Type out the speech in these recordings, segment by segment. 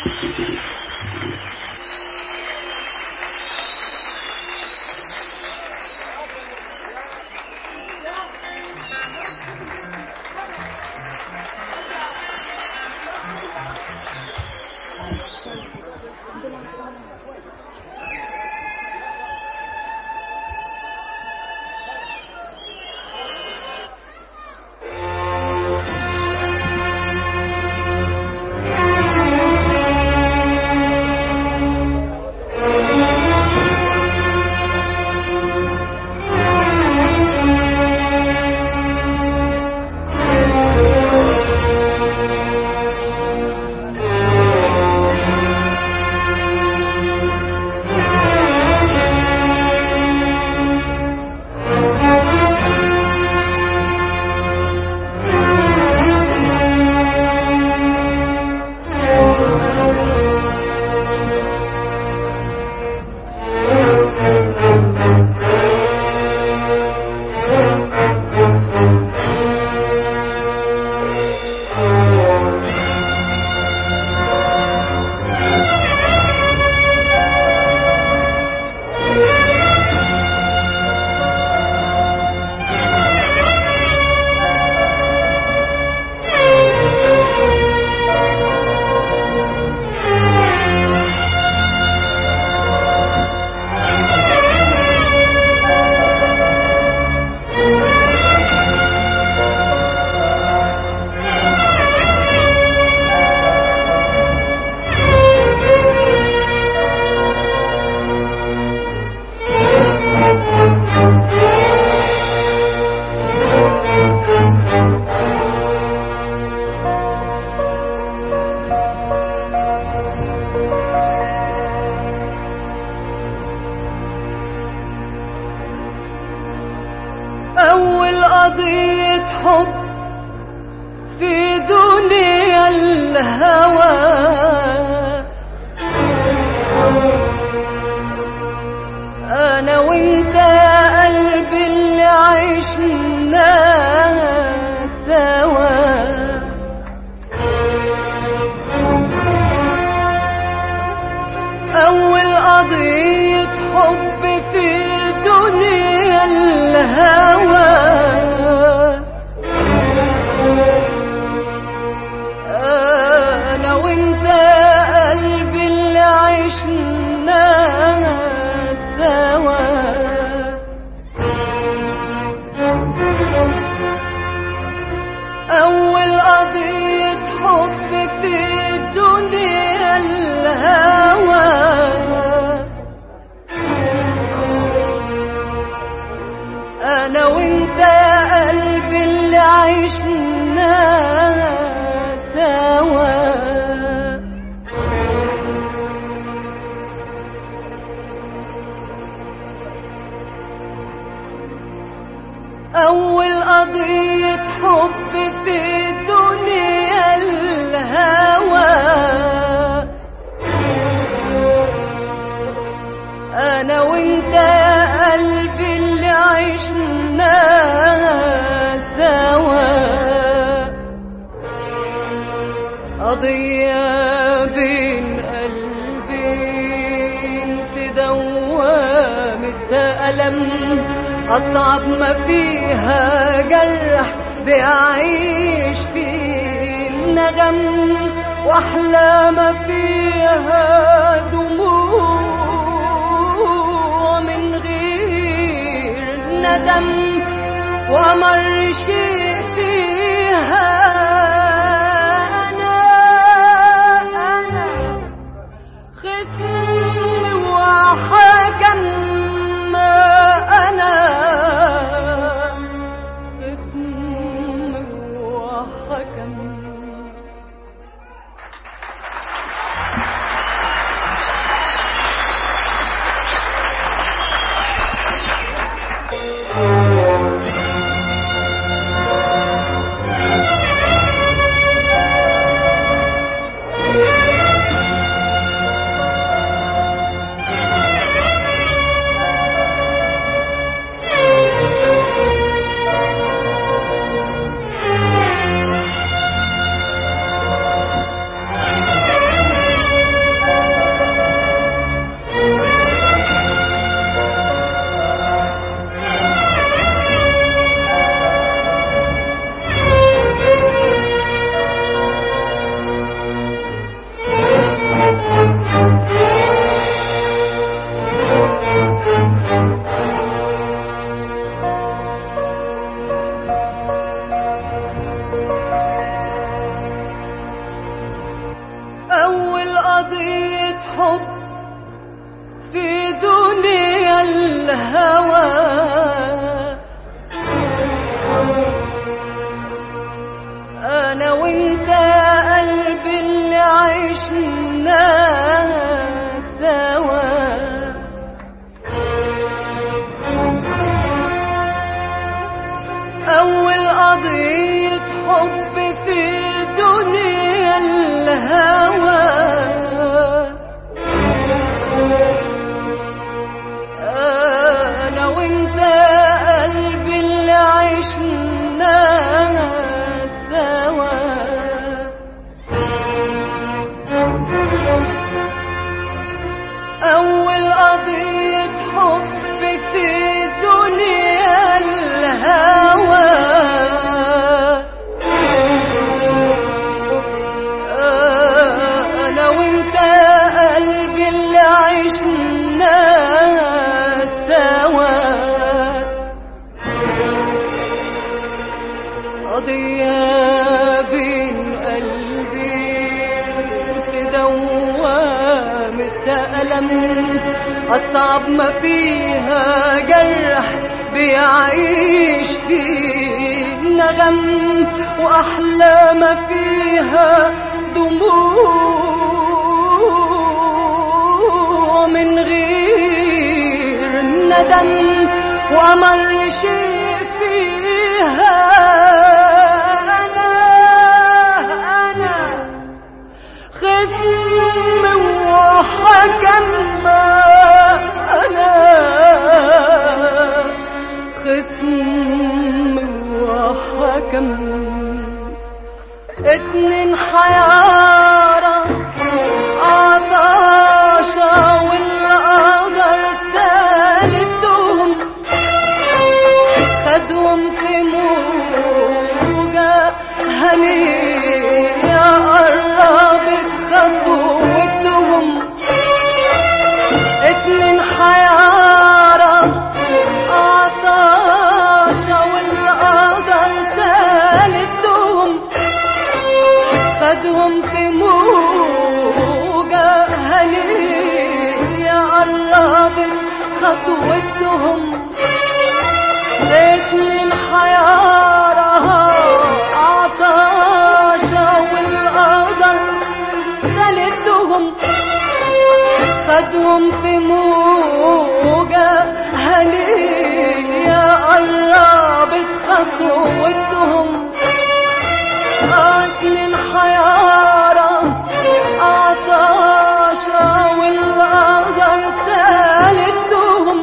أول قضية حب في دنيا الهوى أنا وأنت يا قلبي اللي عشنا سوا أول قضية حب في دنيا الهوى أنا وأنت يا قلبي اللي عشنا سوا أول قضية حب في دنيا الهوى أنا وأنت يا قلبي اللي عشنا سوا أول قضية حب في دنيا الهوى أنا وأنت يا قلبي اللي عشنا سوا قضية بين قلبين في دوامة ألم أصعب ما فيها جرح بيعيش فيه الندم وأحلى ما فيها دموع من غير ندم وأمر شيء فيها أنا أنا خصم وحكم ما أنا خصم وحكم حب في دنيا الهوى انا وانت يا قلبي اللي عشنا سوا اول قضية حب في دنيا الهوى انا وانت يا قلبي اللي عشنا سوا أول قضية حب في دنيا الهوى أنا وأنت يا قلبي اللي عشنا سوا قضية بين قلبي في دوامة ألم أصعب ما فيها جرح بيعيش فيه نغم وأحلى ما فيها دموع من غير ندم وأمر شيء فيها أنا أنا خصم وحكم ما أنا خصم وحكم اتنين حيارة عطاشة والقدر تالتهم خدهم في موجة هنية قربت خطوتهم اتنين حيارة عطاشة والقدر تالتهم خدهم في موجة هنية قربت خطوتهم اتنين حيارها عطاشة والقدر ثالثهم خدهم في موجة هنية قربت خطوتهم اتنين حيارة عطاشة والقدر ثالثهم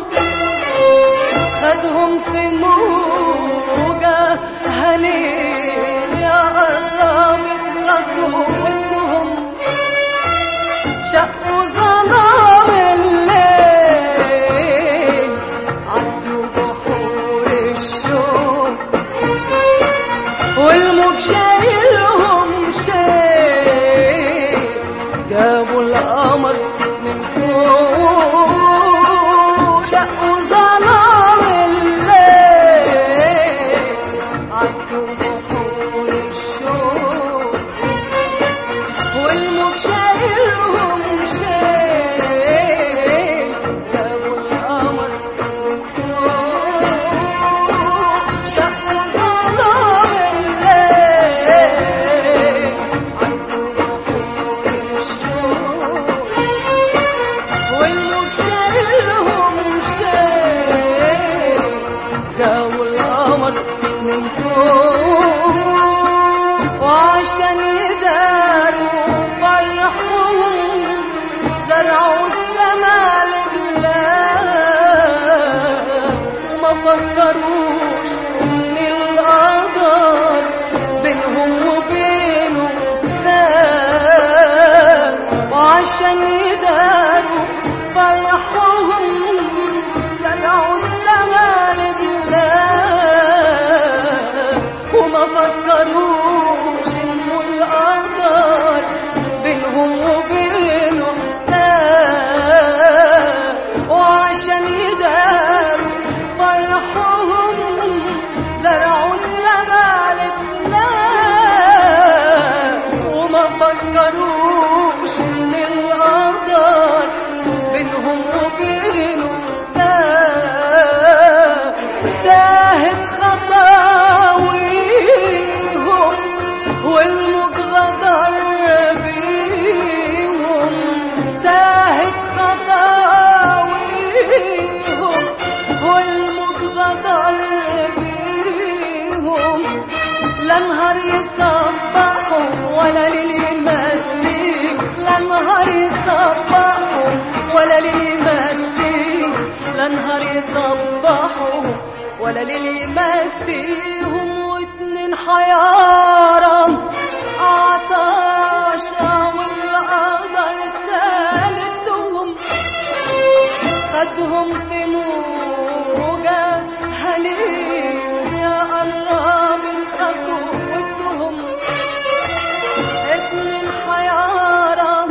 خدهم في موجة هنية قربت خطوتهم شقوا ظلام الليل عدوا بحور الشوق والموج شايلهم شيء جابوا القمر من فوق شقوا ظلام الليل عدوا بحور الشوق والموج شايلهم شيء جابوا القمر من فوق شقوا ظلام الليل عدوا بحور الشوق والموج شايلهم شيء جابوا القمر من فوق وعشان يداروا فرحهم زرعوا السما لله وما فكروش ان القدر بينهم وبينه ساب وعشان يداروا فرحهم زرعوا السما لله وما فكروش انه القدر بينهم وبينه حساب وعشان يداروا فرحهم زرعوا السما لله وما فكروش ان القدر نهار يصبحوا ولا ليل يمسيك لا نهار يصبحوا ولا ليل يمسيك لا نهار يصبحوا ولا ليل يمسيهم واتنين حيارة عطاشة والقدر ثالثهم خدهم في موجة هنيم يا قرب الخطو ودهم اتنين حيارة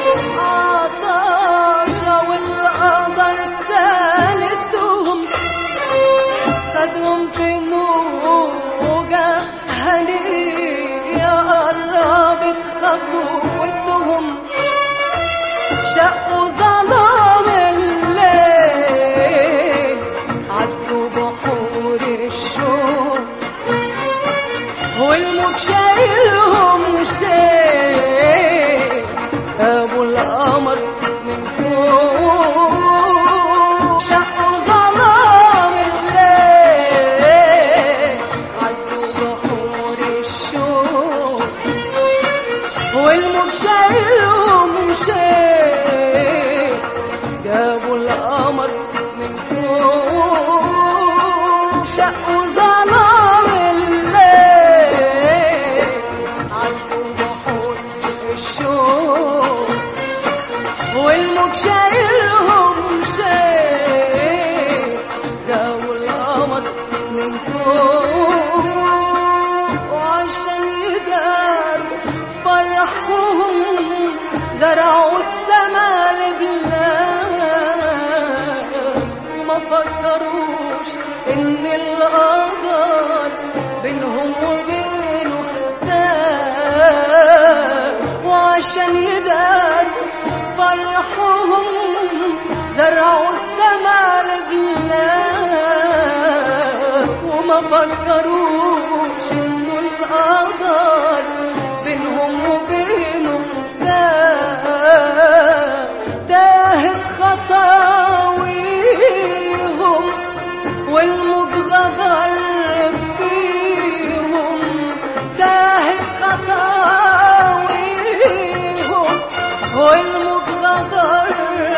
عطاشة والقدر ثالثهم خدهم في موجة هنيم يا قرب الخطو ودهم شقوا ظلام الليل عدوا بحور الشوق والموج شايلهم شيء ابو القمر من فوق شقوا ظلام الليل عدوا بحور الشوق والموج شايلهم شيء جابوا القمر من فوق شقوا ظلام الليل عدوا بحور الشوق والموج شايلهم شيء جابوا القمر من فوق وعشان يداروا فرحهم زرعوا السما لبلاد وما فكروش ان القدر بينهم وبينه حساب وعشان يداروا فرحهم زرعوا السما لبلاد وما فكروش انه القدر بينهم وبينه حساب تاهت خطاويهم والموج غدر فيهم تاهت خطاويهم والموج غدر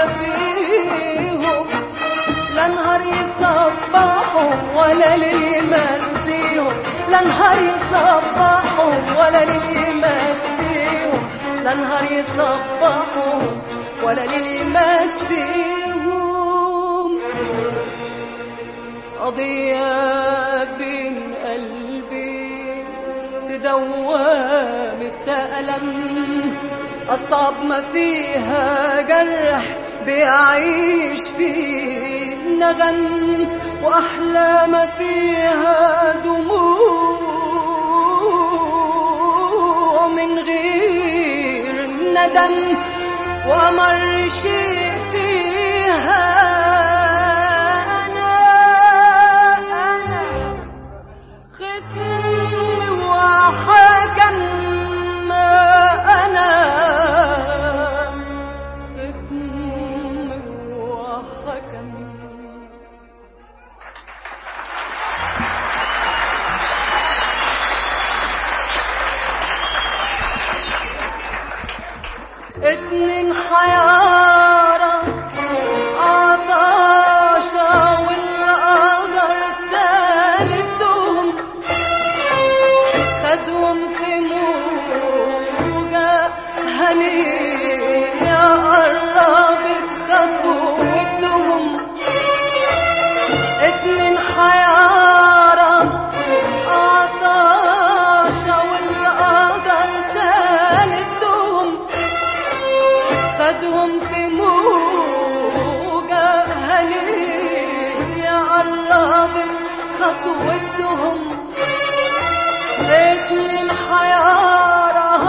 فيهم لا نهار يصبحوا ولا ليل يمسيهم لا نهار يصبحوا ولا ليل يمسيهم لا نهار يصبحوا ولا ليل يمسيهم قضية بين قلبي تدوم التألم أصعب ما فيها جرح بيعيش فيه نغم وأحلى ما فيها دموع من غير ندم وأمر شيء فيها أنا أنا خصم وحكم ما أنا خصم وحكم اتنين حيارة عطاشة والقدر تالتهم خدهم في موجة هنية قربت خطوتهم اتنين حيارة عطاشة والقدر تالتهم خدهم في موجة هنية قربت خطوتهم اتنين حيارة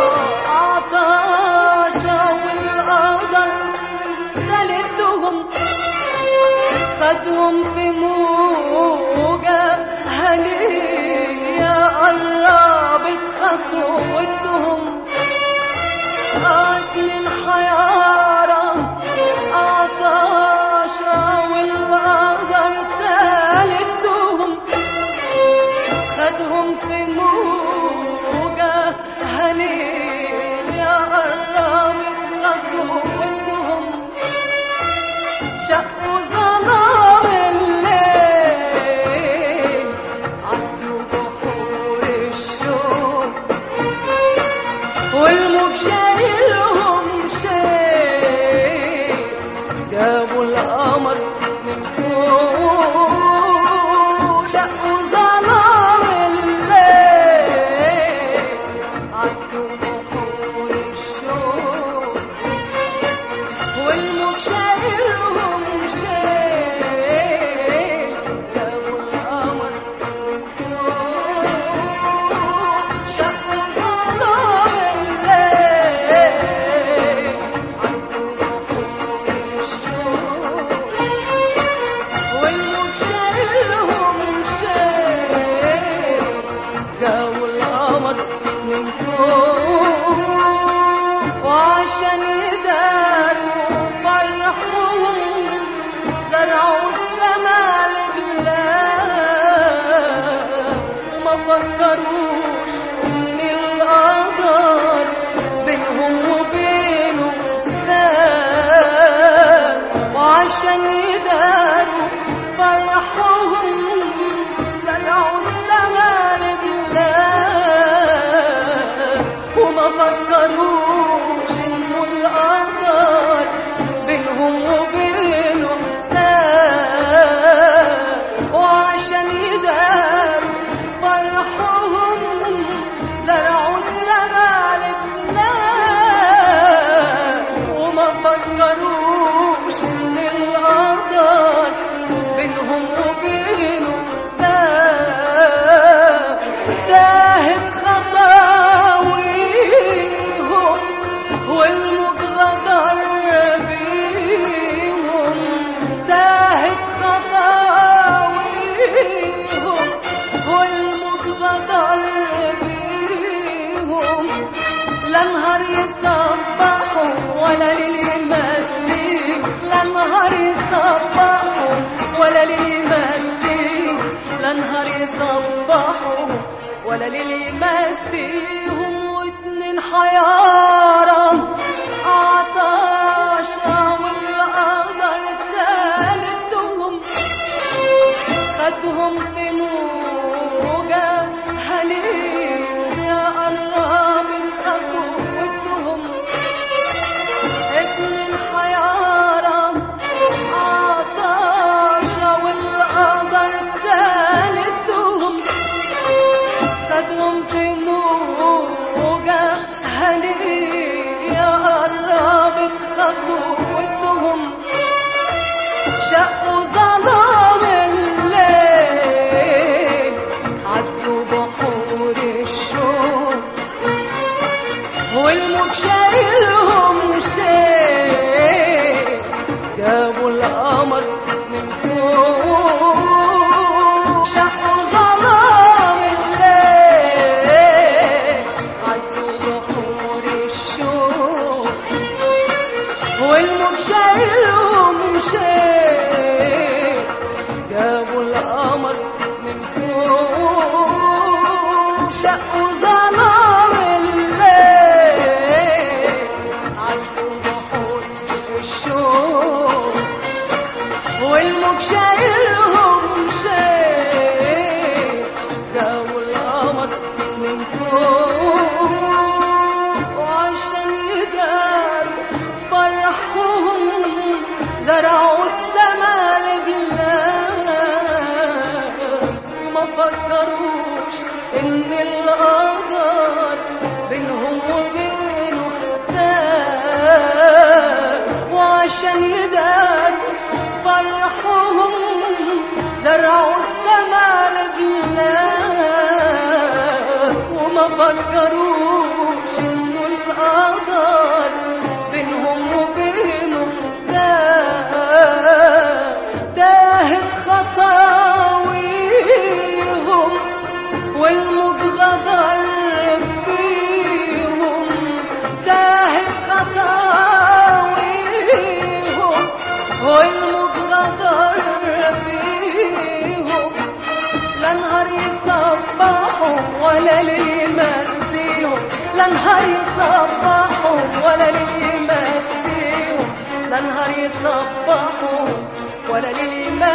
عطاشة والقدر ثالثهم خدهم في موجة هنية قربت خطوتهم اتنين حيارة عطاشة والقدر ثالثهم خدهم في موجة والموج شايلهم شيء جابوا القمر من فوق شقوا ظلام الليل عدوا بحور الشوق والموج شايلهم شيء جابوا القمر من فوق شقوا ظلام الليل عدوا بحور الشوق والموج شايلهم شيء جابوا القمر من فوق وعشان يداروا فرحهم زرعوا السما لله وما فكروش ان القدر بينهم وبينه ساب وعشان يداروا فرحهم زرعوا السما لله وما فكروش انه القدر بينهم وبينه ساب وعشان يداروا فرحهم زرعوا السما لله وما فكروش ان القدر بينهم وبينه ساب تاهت خطاويهم والموج غدر بيهم تاهت خطاويهم والموج غدر بيهم لا نهار يصبحوا ولا ليل يمسيك لا نهار يصبحوا ولا ليل يمسيك لا نهار يصبحوا ولا ليل يمسيهم واتنين حيارة عطاشة والقدر تالتهم خدهم في موجة هنية قرب خطوتهم اتنين حيارة عطاشة والقدر تالتهم خدهم في موجة هنية قربت خطوتهم شقوا ظلام الليل عدوا بحور الشوق والموج شايلهم شيء جابوا القمر من فوق شقوا ظلام الليل عدوا بحور الشوق والموج شايلهم شيء جابوا القمر من فوق شقوا ظلام الليل عدوا بحور الشوق والموج شايلهم شيء جابوا القمر من فوق وعشان يداروا فرحهم زرعوا السما لبلاد وما فكروش ان القدر بينهم وبينه حساب وعشان يداروا فرحهم زرعوا السما لبلاد وما فكروش انه القدر بينهم وبينه حساب تاهت خطاويهم والموج غدر بيهم تاهت خطاويهم والموج غدر بيهم لا نهار يصبحوا ولا ليل يمسيهم لا نهار يصبحوا ولا ليل يمسيهم لا نهار يصبحوا ولا ليل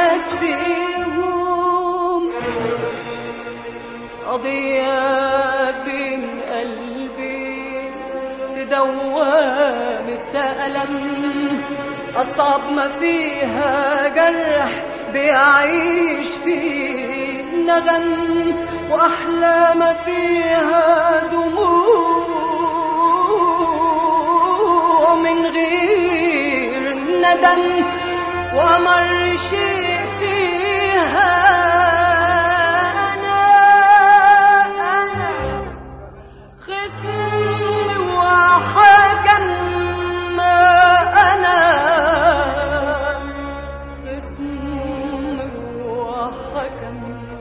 يمسيهم قضية بين قلبي دوامة ألم أصعب ما فيها جرح بيعيش فيه نغم وأحلى ما فيها دموع من غير ندم وأمر شيء فيها أنا أنا خصم وحكم ما أنا خصم وحكم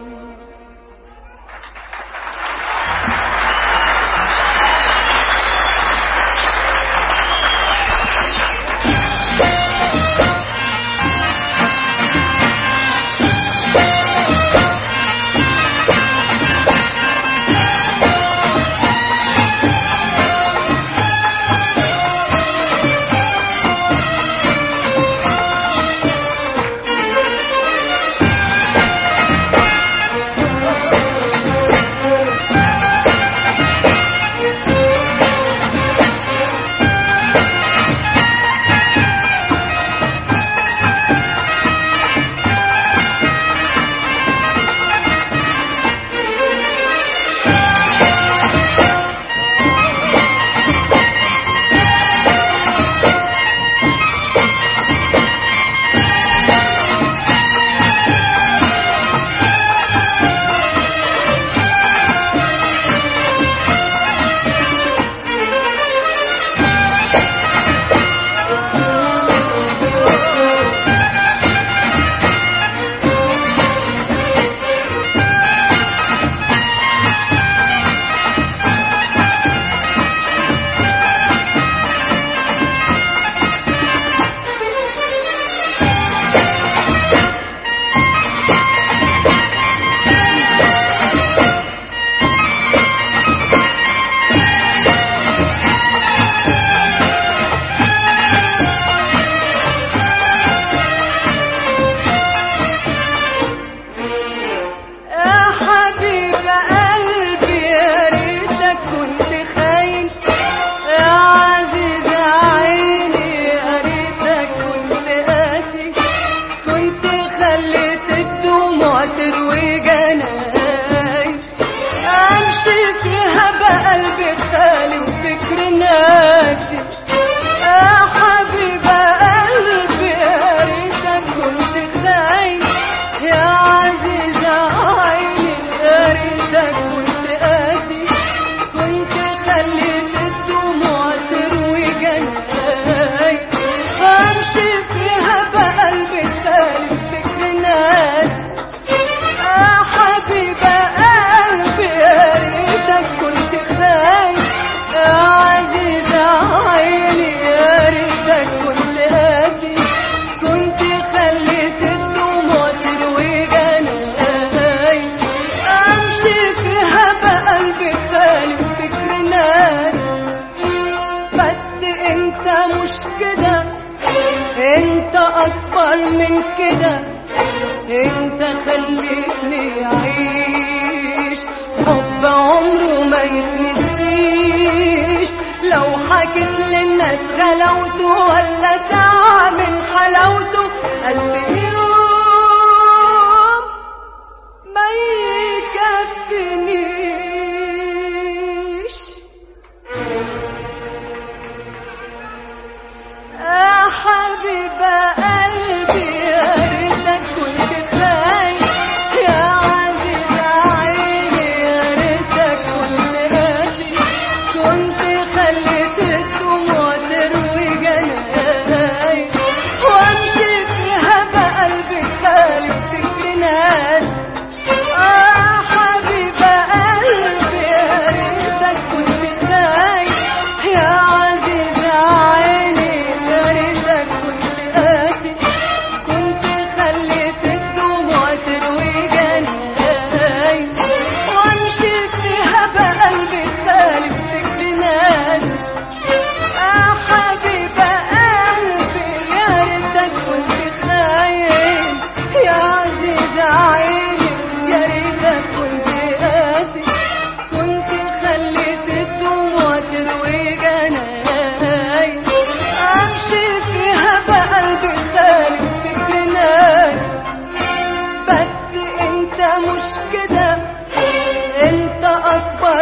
يا حبيب قلبي يا ريتك كنت خاين يا عزيز عيني يا ريتك كنت قاسي كنت خليت الدموع تروي جناي امشي فيها بقلبي خالي وفكر ناسي يا حبيب قلبي يا ريتك كنت خاين يا عزيز عيني يا ريتك كنت قاسي كنت خليت الدموع تروي جناي امشي فيها بقلبي خالي فكر ناس يا حبيبة قلبي يا ريتك كنت خايف يا عزيزة عيني يا ريتك كنت قاسي كنت خليت الدموع تروي جناي امشي فيها بقلبي خالي وفكر ناس بس انت مش كده انت اكبر من كده انت خليتني اعيش حب عمره ما يتنسيش لو حكيت للناس غلاوته ولا ساعة من حلاوته قلبي يوم ما يكفنيش يا حبيبة قلبي يا ريتك كنت خايف يا عزيزة عيني يا ريتك كنت قاسي كنت خليت الدموع تروي جناي وامشي فيها بقى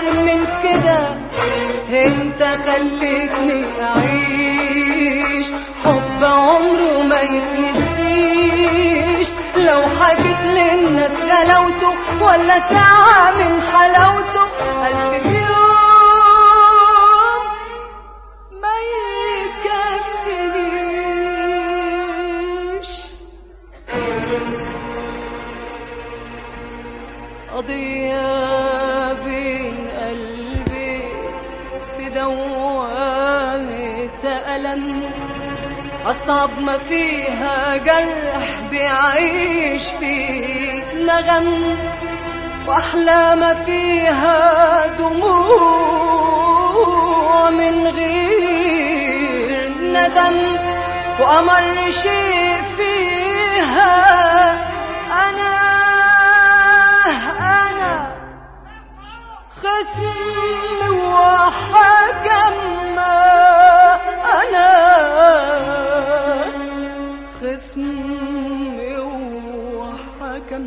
من كده انت خليتني اعيش حب عمره ما يتنسيش لو حكيت للناس غلاوته ولا ساعة من حلاوته ألف يوم ما يكفينيش قضية بين قلبي في دوامة ألم أصعب ما فيها جرح بيعيش فيه نغم وأحلى ما فيها دموع من غير ندم وأمر شيء فيها أنا أنا خصم وحكم أنا خصم وحكم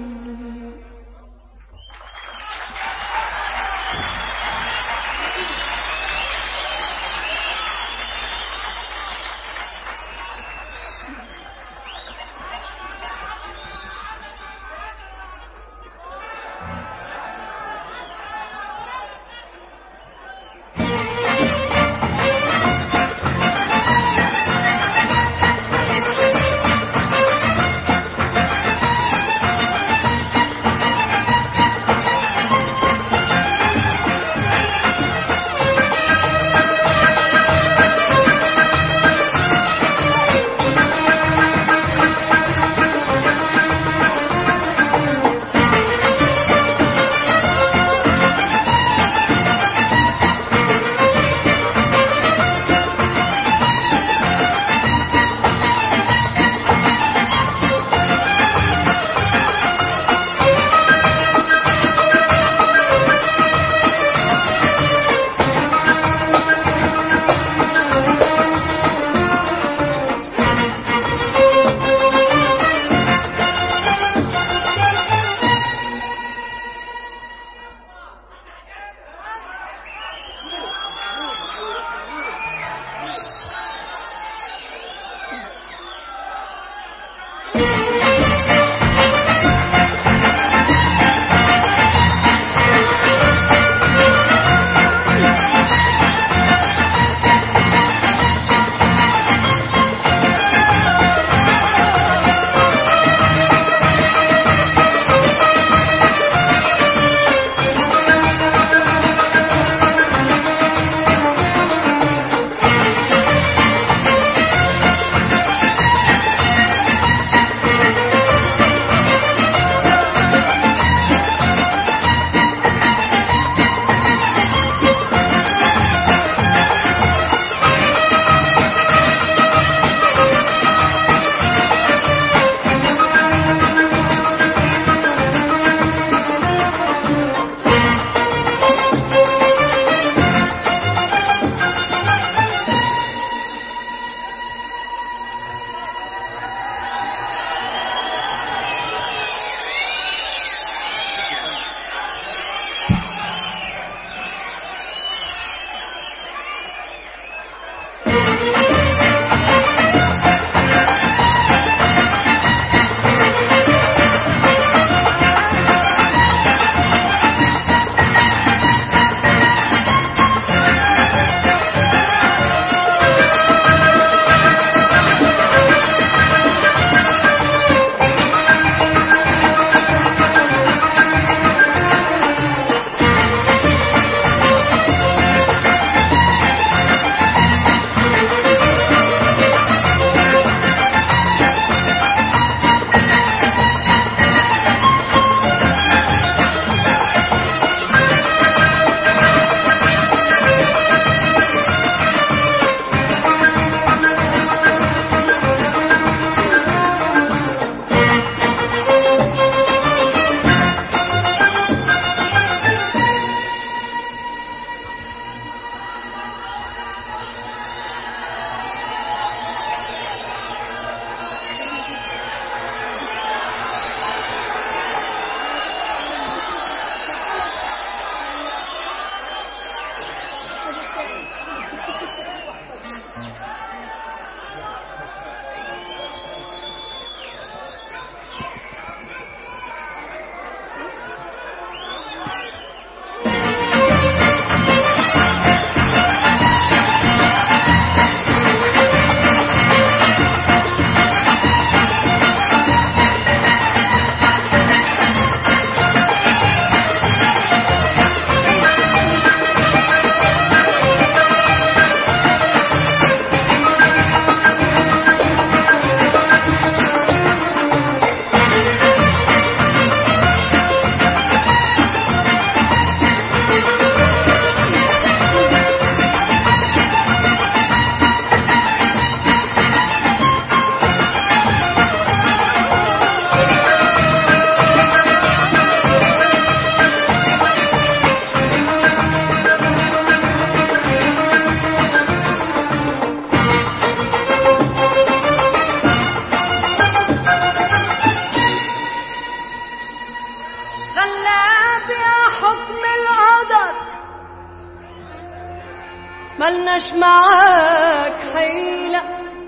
ملناش معاك حيلة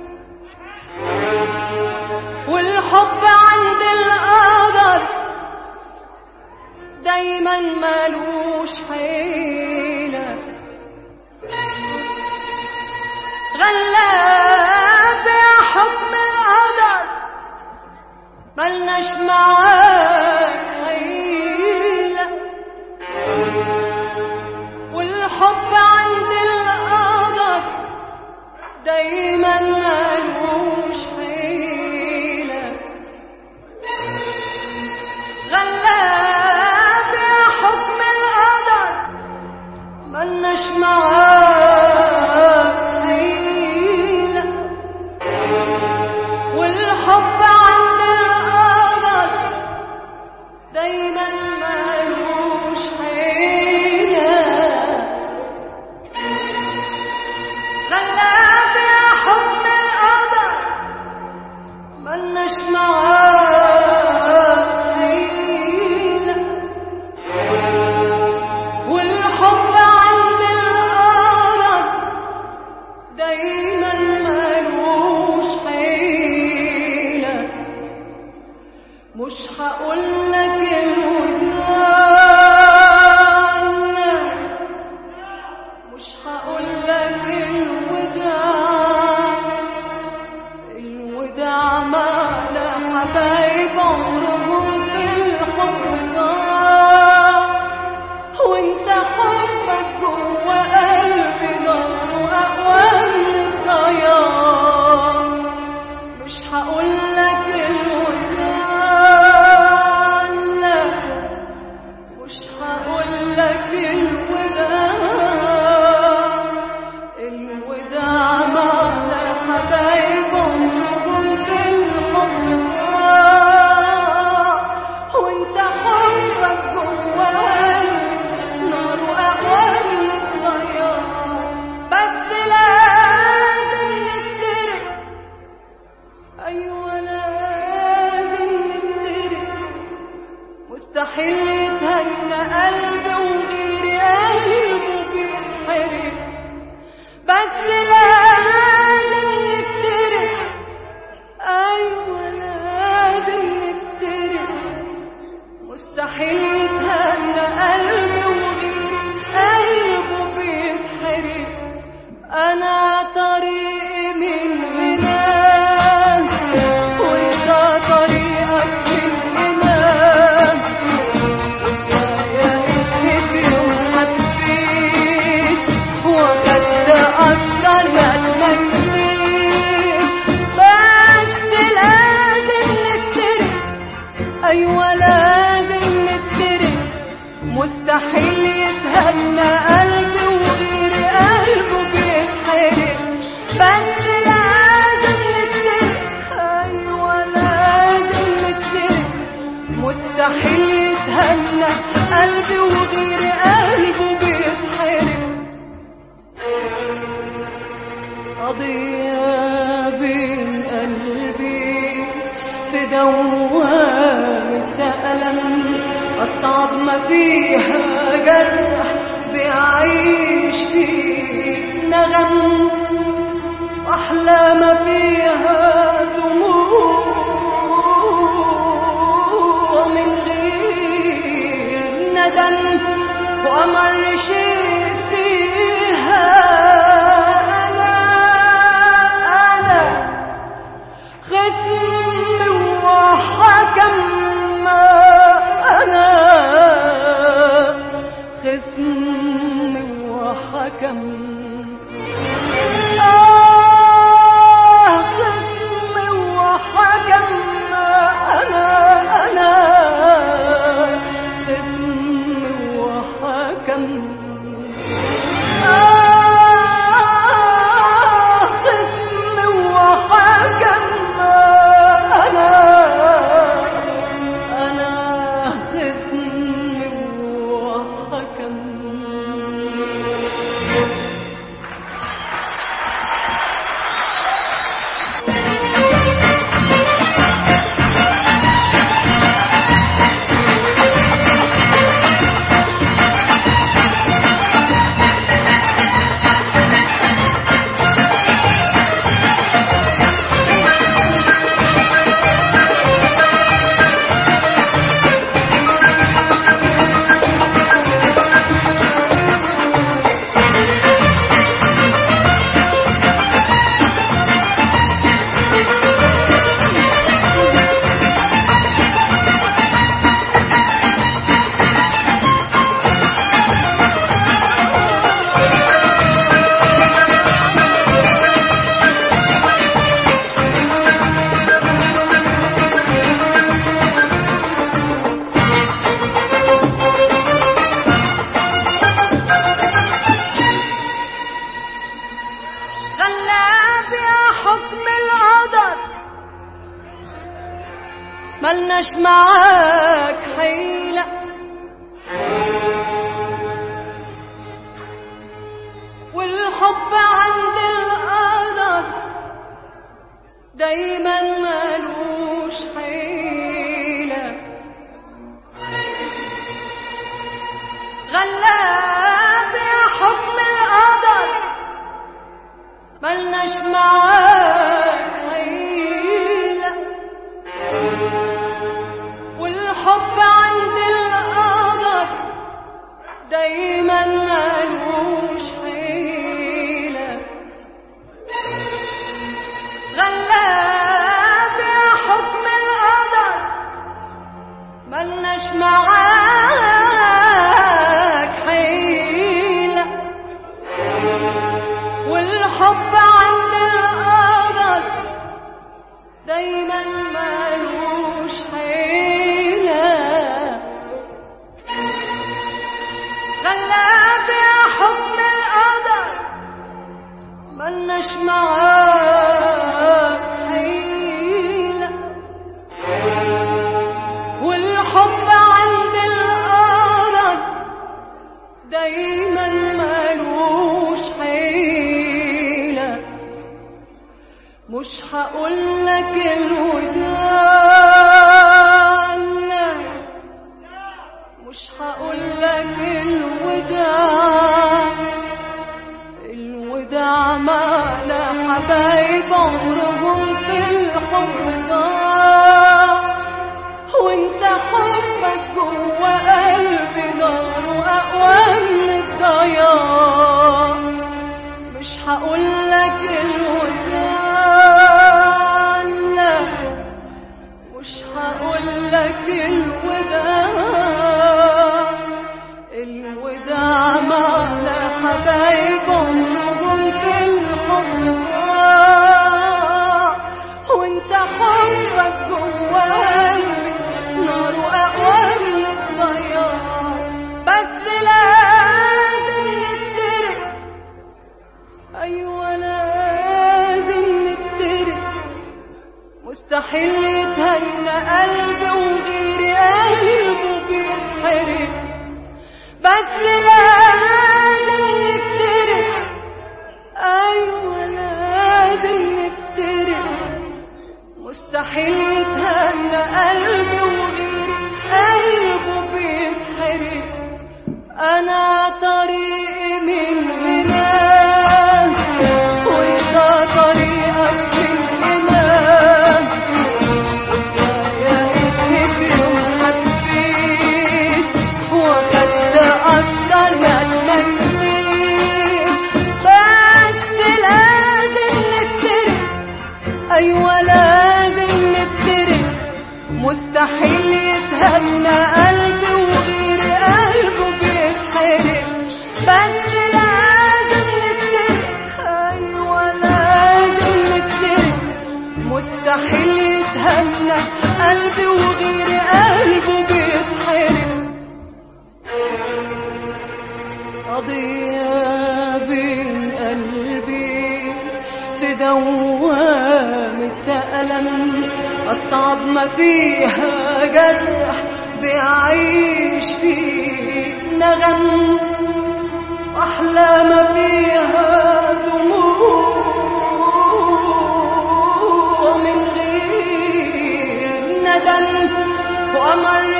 والحب عند القدر دايما مالوش حيلة غلاب يا حب القدر ملناش معاك حيلة والحب عند القدر دايما مالوش حيلة غلاب يا حكم القدر ملناش معاك حيلة والحب عند القدر دايما مالوش حيلة غلاب يا حكم القدر ملناش معاك حيلة والحب عند القدر دايما مالوش حيلة مش هقولك الوداع مش هقولك الوداع الوداع معنى حبايب عمرهم في الحب ضاع وانت حبك جوا قلبي نار اقوى من الطيار مش هقولك الوداع لا مش هقولك الوداع الوداع معنى حبايب عمرهم في الحب ضاع وانت حبك جوا قلبي نار اقوى من الطيار بس لازم نفترق ايوه لازم نفترق مستحيل يتهنى قلبي وغيري قلبه بيتحرق بس لازم نفترق ايوه لازم نفترق مستحيل يتهنى قلبي وغيري قلبه بيتحرق انا طريقي من هناك وانت طريقك من هناك يا الحب وحبيت وخدت اكتر ما تمنيت بس لازم نفترق ايوه لازم نفترق مستحيل يتهنى قلبي وغيري قلبه بيتحرق بس لازم نفترق ايوه لازم نفترق مستحيل يتهنى قلبي وغيري قلبه بيتحرق قضية بين قلبي في دوامة ألم أصعب ما فيها جرح بيعيش فيه نغم وأحلى ما فيها دموع من غير ندم وأمر شيء فيها أنا أنا خصم وحكم ما أنا خصم وحكم آه خصم وحكم ما أنا أنا خصم وحكم آه خصم وحكم أنا أنا خصم وحكم ملناش معاك حيلة والحب عند القدر دايما ملوش حيلة غلاب يا حكم القدر ملناش معاك حيلة والحب عند القدر دايما ملوش حيلة غلاب يا حكم القدر ملناش معاك حيلة والحب عند القدر دايما ملوش حيلة غلاب يا حكم القدر ملناش معاك حيلة والحب عند القدر دايما ملوش حيلة مش هقول لك الوداع لا مش هقول لك الوداع الوداع معنا حبايب عمرهم في الحب ضاع وانت حبك جوا قلبي نار واقوى من الضياع مش هقول لك الوداع لا مش هقول لك الوداع الوداع معنا حبايب عمرهم في الحب ضاع وانت حبك جوا قلبي نار اقوى من الضياع بس لازم نفترق ايوه لازم نفترق مستحيل يتهنى قلبي وغيري قلبه بيتحرق بس لازم نفترق ايوه لازم نفترق مستحيل يتهنى قلبي وغيري قلبه بيتحرق انا طريقي من هنا وانت طريقك من هنا يا ابني في يوم حبيت وخدت اكتر ما تمنيت بس لازم نفترق ايوه لازم نفترق مستحيل يتهنى قلبي وغير قلبه بيتحرق بس لازم نفترق ايوه لازم نفترق مستحيل يتهنى قلبي وغير قلبه بيتحرق قضية بين قلبي في دوامة ألم أصعب ما فيها جرح بيعيش فيه نغم أحلى ما فيها دموع من غير ندم وأمر